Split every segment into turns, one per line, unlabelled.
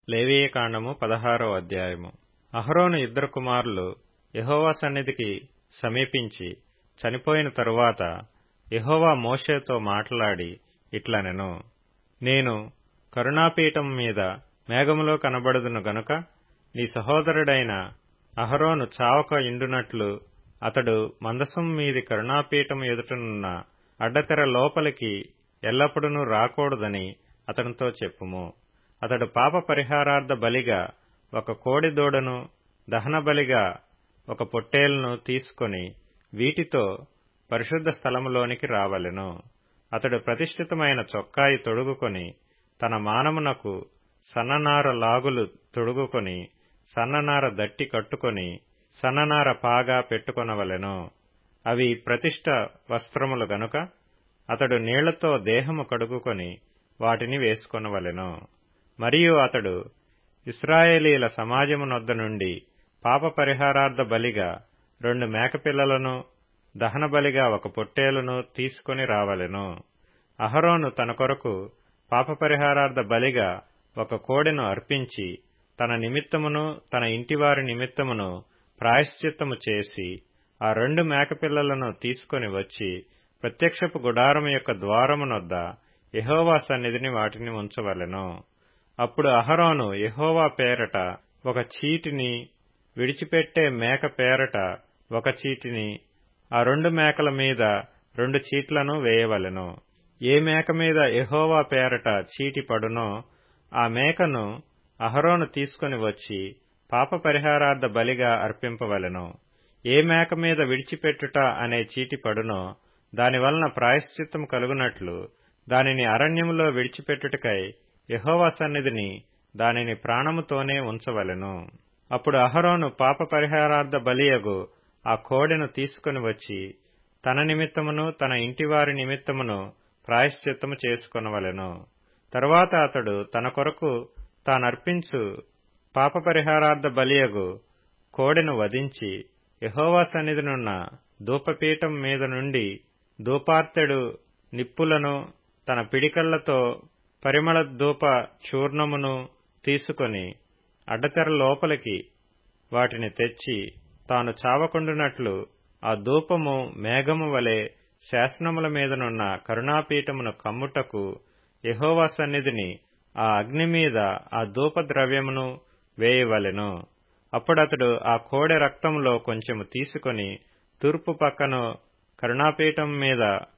లేవీయకాండము పదహారో అధ్యాయము అహరోను ఇద్దరు కుమారులు యహోవా సన్నిధికి సమీపించి చనిపోయిన తరువాత యహోవా మోషేతో మాట్లాడి ఇట్లనెను నేను కరుణాపీఠం మీద మేఘములో కనబడుదును గనుక నీ సహోదరుడైన అహరోను చావక ఇండునట్లు అతడు మందసం మీది కరుణాపీఠం ఎదుటనున్న అడ్డతెర లోపలికి ఎల్లప్పుడూ రాకూడదని అతనితో చెప్పుము అతడు పాప పరిహారార్థ బలిగా ఒక కోడి దూడను దహన బలిగా ఒక పొట్టేలును తీసుకొని వీటితో పరిశుద్ధ స్థలములోనికి రావలెను అతడు ప్రతిష్ఠితమైన చొక్కాయి తొడుగుకొని తన మానమునకు సన్ననార లాగులు తొడుగుకొని సన్ననార దట్టి కట్టుకొని సన్ననార పాగా పెట్టుకొనవలెను అవి ప్రతిష్ఠ వస్త్రములు గనుక అతడు నీళ్లతో దేహము కడుగుకొని వాటిని వేసుకొనవలెను మరియు అతడు ఇస్రాయేలీల సమాజమునొద్ద నుండి పాప పరిహారార్థ బలిగా రెండు మేకపిల్లలను దహన బలిగా ఒక పొట్టేలును తీసుకొని రావలెను అహరోను తన కొరకు పాప పరిహారార్థ బలిగా ఒక కోడెను అర్పించి తన నిమిత్తమును తన ఇంటివారి నిమిత్తమును ప్రాయశ్చిత్తము చేసి ఆ రెండు మేకపిల్లలను తీసుకొని వచ్చి ప్రత్యక్షపు గుడారము యొక్క ద్వారమునొద్ద యహోవా సన్నిధిని వాటిని ఉంచవలెను అప్పుడు అహరోను యహోవా పేరట ఒక చీటిని విడిచిపెట్టే మేక పేరట ఒక చీటిని ఆ రెండు మేకల మీద రెండు చీట్లను వేయవలెను ఏ మేక మీద యహోవా పేరట చీటి పడునో ఆ మేకను అహరోను తీసుకుని వచ్చి పాప పరిహారార్థ బలిగా అర్పింపవలెను ఏ మేక మీద విడిచిపెట్టుట అనే చీటి పడునో దానివలన ప్రాయశ్చిత్తం కలుగునట్లు దానిని అరణ్యములో విడిచిపెట్టుటకై యహోవా సన్నిధిని దానిని ప్రాణముతోనే ఉంచవలెను అప్పుడు అహరోను పాప పరిహారార్థ బలియగు ఆ కోడెను తీసుకుని వచ్చి తన నిమిత్తమును తన ఇంటివారి నిమిత్తమును ప్రాయశ్చిత్తము చేసుకొనవలెను తరువాత అతడు తన కొరకు తానర్పించు పాప పరిహారార్థ బలియగు కోడెను వధించి యహోవా సన్నిధినున్న ధూపపీఠం మీద నుండి ధూపార్తెడు నిప్పులను తన పిడికళ్లతో పరిమళ ధూప చూర్ణమును తీసుకొని అడ్డతెర లోపలికి వాటిని తెచ్చి తాను చావకుండునట్లు ఆ ధూపము మేఘము వలె శాసనముల మీదనున్న కరుణాపీఠమును కమ్ముటకు యహోవా సన్నిధిని ఆ అగ్ని మీద ఆ ధూప ద్రవ్యమును వేయవలెను అప్పుడతడు ఆ కోడె రక్తంలో కొంచెము తీసుకొని తూర్పు పక్కను కరుణాపీఠం మీద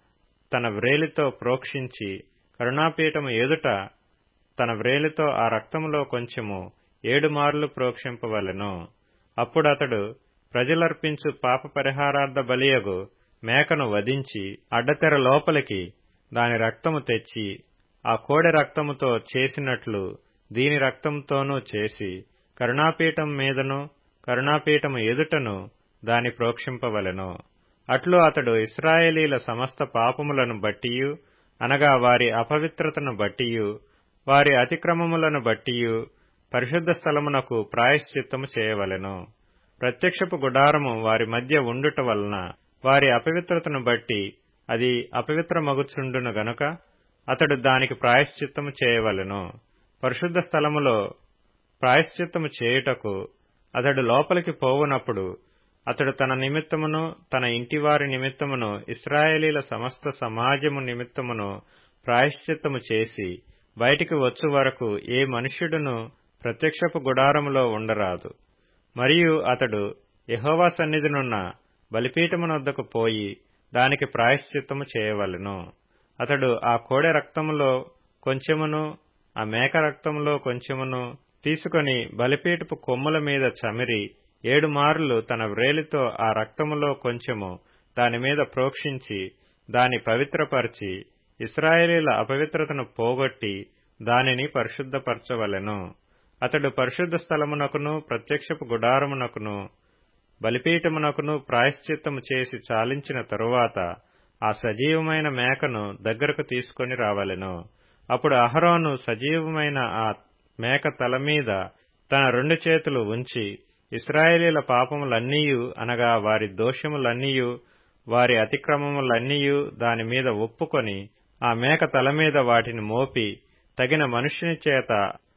తన వ్రేలితో ప్రోక్షించి కరుణాపీఠము ఎదుట తన వ్రేలితో ఆ రక్తములో కొంచెము ఏడు మార్లు ప్రోక్షింపవలెను అప్పుడతడు ప్రజలర్పించు పాప పరిహారార్థ బలియగు మేకను వధించి అడ్డతెర లోపలికి దాని రక్తము తెచ్చి ఆ కోడె రక్తముతో చేసినట్లు దీని రక్తంతోనూ చేసి కరుణాపీఠం మీదను కరుణాపీఠము ఎదుటను దాని ప్రోక్షింపవలెను అట్లు అతడు ఇస్రాయేలీల సమస్త పాపములను బట్టియు అనగా వారి అపవిత్రతను బట్టియు వారి అతిక్రమములను బట్టియు పరిశుద్ధ స్థలమునకు ప్రాయశ్చిత్తము చేయవలెను ప్రత్యక్షపు గుడారము వారి మధ్య ఉండుట వలన వారి అపవిత్రతను బట్టి అది అపవిత్రమగుచుండును గనుక అతడు దానికి ప్రాయశ్చిత్తము చేయవలెను పరిశుద్ధ స్థలములో ప్రాయశ్చిత్తము చేయుటకు అతడు లోపలికి పోవునప్పుడు అతడు తన నిమిత్తమును తన ఇంటివారి నిమిత్తమును ఇస్రాయేలీల సమస్త సమాజము నిమిత్తమును ప్రాయశ్చిత్తము చేసి బయటికి వచ్చు వరకు ఏ మనుష్యుడును ప్రత్యక్షపు గుడారములో ఉండరాదు మరియు అతడు యహోవా సన్నిధినున్న బలిపీఠమునొద్దకు పోయి దానికి ప్రాయశ్చిత్తము చేయవలెను అతడు ఆ కోడె రక్తములో కొంచెమును ఆ మేక రక్తములో కొంచెమును తీసుకొని బలిపీఠపు కొమ్ముల మీద చమిరి ఏడు మార్లు తన వ్రేలితో ఆ రక్తములో కొంచెము దానిమీద ప్రోక్షించి దాని పవిత్రపరిచి ఇస్రాయేలీల అపవిత్రతను పోగొట్టి దానిని పరిశుద్ధపరచవలెను అతడు పరిశుద్ధ స్థలమునకును ప్రత్యక్షపు గుడారమునకును బలిపీఠమునకును ప్రాయశ్చిత్తము చేసి చాలించిన తరువాత ఆ సజీవమైన మేకను దగ్గరకు తీసుకొని రావలెను అప్పుడు అహరోను సజీవమైన ఆ మేక తల మీద తన రెండు చేతులు ఉంచి ఇస్రాయేలీల పాపములన్నీయు అనగా వారి దోషములన్నీయు వారి అతిక్రమములన్నీయు దాని మీద ఒప్పుకొని ఆ మేక తల మీద వాటిని మోపి తగిన మనుష్యుని చేత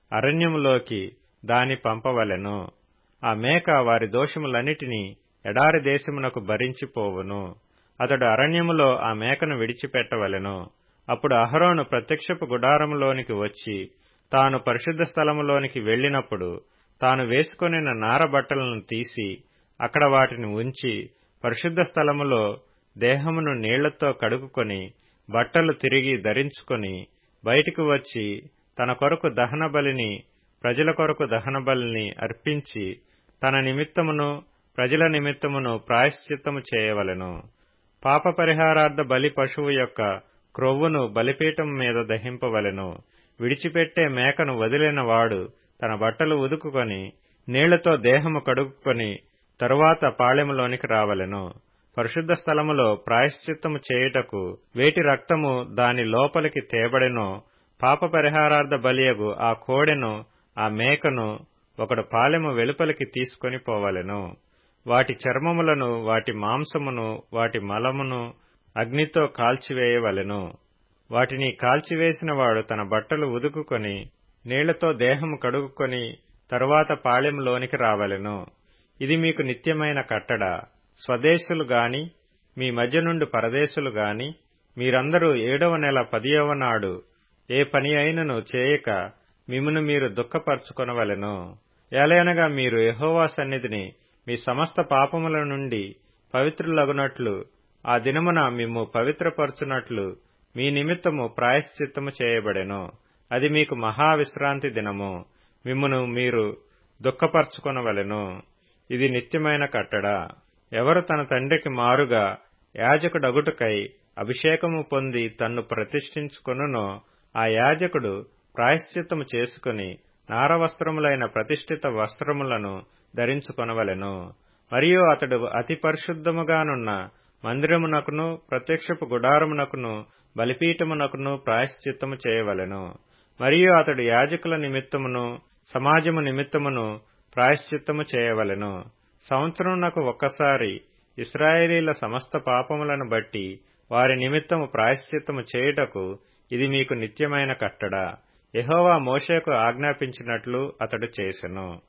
అరణ్యములోకి దాని పంపవలెను ఆ మేక వారి దోషములన్నిటినీ ఎడారి దేశమునకు భరించిపోవును అతడు అరణ్యములో ఆ మేకను విడిచిపెట్టవలెను అప్పుడు అహరోను ప్రత్యక్షపు గుడారములోనికి వచ్చి తాను పరిశుద్ధ స్థలములోనికి వెళ్లినప్పుడు తాను వేసుకొనిన నార బట్టలను తీసి అక్కడ వాటిని ఉంచి పరిశుద్ధ స్థలములో దేహమును నీళ్లతో కడుగుకొని బట్టలు తిరిగి ధరించుకొని బయటికి వచ్చి తన కొరకు దహన బలిని ప్రజల కొరకు దహన బలిని అర్పించి తన నిమిత్తమును ప్రజల నిమిత్తమును ప్రాయశ్చిత్తము చేయవలెను పాప పరిహారార్థ బలి పశువు యొక్క క్రొవ్వును బలిపీఠం మీద దహింపవలెను విడిచిపెట్టే మేకను వదిలిన వాడు తన బట్టలు ఉదుకుకొని నీళ్లతో దేహము కడుక్కొని తరువాత పాళెములోనికి రావలెను పరిశుద్ధ స్థలములో ప్రాయశ్చిత్తము చేయుటకు వేటి రక్తము దాని లోపలికి తేబడెనో పాప పరిహారార్థ బలియగు ఆ కోడెను ఆ మేకను ఒకడు పాలెము వెలుపలికి తీసుకొని పోవలెను వాటి చర్మములను వాటి మాంసమును వాటి మలమును అగ్నితో కాల్చివేయవలెను వాటిని కాల్చివేసిన వాడు తన బట్టలు ఉదుకుకొని నీళ్లతో దేహము కడుగుకొని తరువాత పాళెంలోనికి రావలెను ఇది మీకు నిత్యమైన కట్టడ స్వదేశులు గాని మీ మధ్య నుండి పరదేశులు గాని మీరందరూ ఏడవ నెల పదియవ నాడు ఏ పని అయినను చేయక మిమ్మును మీరు దుఃఖపరచుకొనవలెను ఏలయనగా మీరు యహోవా సన్నిధిని మీ సమస్త పాపముల నుండి పవిత్రులగునట్లు ఆ దినమున మిమ్ము పవిత్రపరచునట్లు మీ నిమిత్తము ప్రాయశ్చిత్తము చేయబడెను అది మీకు మహావిశ్రాంతి దినము మిమ్మును మీరు దుఃఖపరచుకొనవలెను ఇది నిత్యమైన కట్టడ ఎవరు తన తండ్రికి మారుగా యాజకుడగుటకై అభిషేకము పొంది తన్ను ప్రతిష్ఠించుకొనునో ఆ యాజకుడు ప్రాయశ్చిత్తము చేసుకుని నారవస్త్రములైన ప్రతిష్ఠిత వస్త్రములను ధరించుకొనవలెను మరియు అతడు అతి పరిశుద్ధముగానున్న మందిరమునకును ప్రత్యక్షపు గుడారమునకును బలిపీఠమునకును ప్రాయశ్చిత్తము చేయవలెను మరియు అతడు యాజకుల నిమిత్తమును సమాజము నిమిత్తమును ప్రాయశ్చిత్తము చేయవలెను సంవత్సరమునకు ఒక్కసారి ఇస్రాయేలీల సమస్త పాపములను బట్టి వారి నిమిత్తము ప్రాయశ్చిత్తము చేయుటకు ఇది మీకు నిత్యమైన కట్టడ యహోవా మోషేకు ఆజ్ఞాపించినట్లు అతడు చేసెను